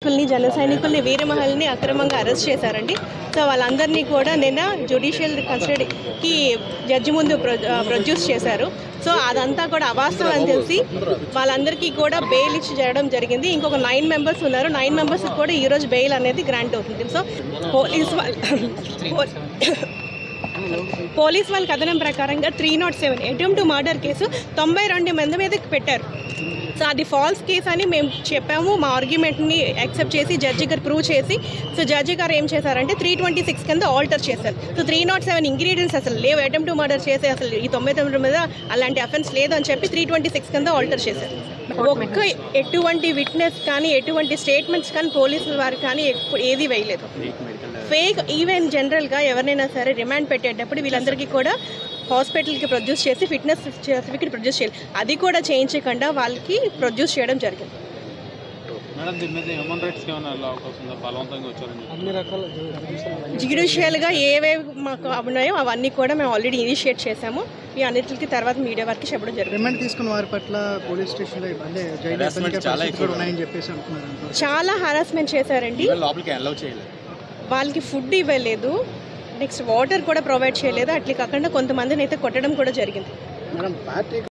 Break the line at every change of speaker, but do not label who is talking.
సైనికుల్ని జన సైనికుల్ని వీరమహల్ని అక్రమంగా అరెస్ట్ చేశారండి సో వాళ్ళందరినీ కూడా నిన్న జ్యుడిషియల్ కస్టడీకి జడ్జి ముందు ప్రొ- ప్రొడ్యూస్ చేశారు సో అదంతా కూడా అవాస్తవం అని తెలిసి వాళ్ళందరికీ కూడా బెయిల్ ఇచ్చి చేయడం జరిగింది ఇంకొక నైన్ మెంబర్స్ ఉన్నారు నైన్ మెంబర్స్ కూడా ఈరోజు బెయిల్ అనేది గ్రాంట్ అవుతుంది సో పోలీస్ వాళ్ళ పోలీస్ వాళ్ళ కథనం ప్రకారంగా three not seven attempt murder case తొంభై రెండు మంది మీద పెట్టారు సో అది ఫాల్స్ కేసు అని మేము చెప్పాము మా ఆర్గ్యుమెంట్ని యాక్సెప్ట్ చేసి జడ్జి గారు ప్రూవ్ చేసి సో జడ్జి గారు ఏం చేశారంటే త్రీ ట్వంటీ సిక్స్ కింద ఆల్టర్ చేశారు so three not seven ingredients అసలు లేవు అటెంప్ట్ మర్డర్ చేసే అసలు ఈ తొంభై తొమ్మిది మీద అలాంటి అఫెన్స్ లేదు అని చెప్పి త్రీ ట్వంటీ సిక్స్ కింద ఆల్టర్ చేశారు ఒక్క ఎటువంటి విట్నెస్ కానీ ఎటువంటి స్టేట్మెంట్స్ కానీ పోలీసుల వారు కానీ ఎప్పు- ఏది వేయలేదు ఫేక్ ఈవెన్ జనరల్గా ఎవరినైనా సరే రిమాండ్ పెట్టేటప్పుడు వీళ్ళందరికీ కూడా హాస్పిటల్కి ప్రొడ్యూస్ చేసి ఫిట్నెస్ సర్టిఫికేట్ ప్రొడ్యూస్ చేయాలి అది కూడా చేయించకుండా వాళ్ళకి ప్రొడ్యూస్ చేయడం జరిగింది
మేడం దీని మీద హ్యూమన్ రైట్స్కి ఏమైనా వెళ్ళే అవకాశం ఉందా బలవంతంగా వచ్చారని
అన్ని రకాల
జ్యుడిషియల్గా ఏవేవి మాకు ఉన్నాయో అవన్నీ కూడా మేము ఆల్రెడీ ఇనిషియేట్ చేసాము ఈ అన్నిటికి తర్వాత మీడియా వారికి చెప్పడం జరిగింది
రిమాండ్ తీసుకున్న వారి పట్ల పోలీస్ స్టేషన్లో అంటే జైలు ఇబ్బందికర పరిస్థితులు కూడా ఉన్నాయని చెప్పేసి అంటున్నారు
చాలా హారాస్మెంట్ చేశారండి
లోపలికి అలౌ చేయలేదు
వాళ్ళకి ఫుడ్ ఇవ్వలేదు నెక్స్ట్ వాటర్ కూడా ప్రొవైడ్ చేయలేదు అట్లా కాకుండా కొంతమందిని అయితే కొట్టడం కూడా జరిగింది
మేడం పార్టీ